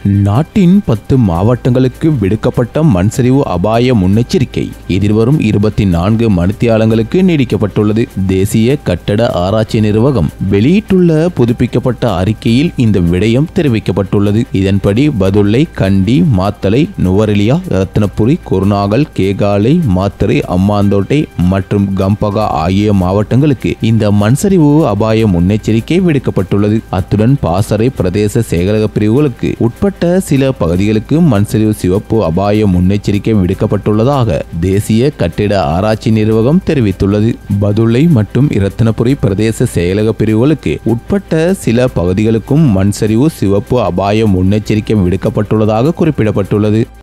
நாட்டின் பத்து மாவட்டங்களுக்கு விடுக்கப்பட்ட மண்சரிவு அபாய முன்னெச்சரிக்கை எதிர்வரும் இருபத்தி நான்கு மணித்தியாலங்களுக்கு நீடிக்கப்பட்டுள்ளது தேசிய கட்டட ஆராய்ச்சி நிர்வாகம் வெளியிட்டுள்ள புதுப்பிக்கப்பட்ட அறிக்கையில் இந்த விடயம் தெரிவிக்கப்பட்டுள்ளது இதன்படி பதுளை கண்டி மாத்தலை நுவரெலியா ரத்னபுரி குருநாகல் கேகாலை மாத்தறை அம்மாந்தோட்டை மற்றும் கம்பகா ஆகிய மாவட்டங்களுக்கு இந்த மண்சரிவு அபாய முன்னெச்சரிக்கை விடுக்கப்பட்டுள்ளது அத்துடன் பாசறை பிரதேச சேகரக பிரிவுகளுக்கு உட்பட்ட சில பகுதிகளுக்கு மண்சரிவு சிவப்பு அபாய முன்னெச்சரிக்கை விடுக்கப்பட்டுள்ளதாக தேசிய கட்டிட ஆராய்ச்சி நிர்வாகம் தெரிவித்துள்ளது பதுளை மற்றும் இரத்தினபுரி பிரதேச செயலக பிரிவுகளுக்கு உட்பட்ட சில பகுதிகளுக்கும் மண்சரிவு சிவப்பு அபாய முன்னெச்சரிக்கை விடுக்கப்பட்டுள்ளதாக குறிப்பிடப்பட்டுள்ளது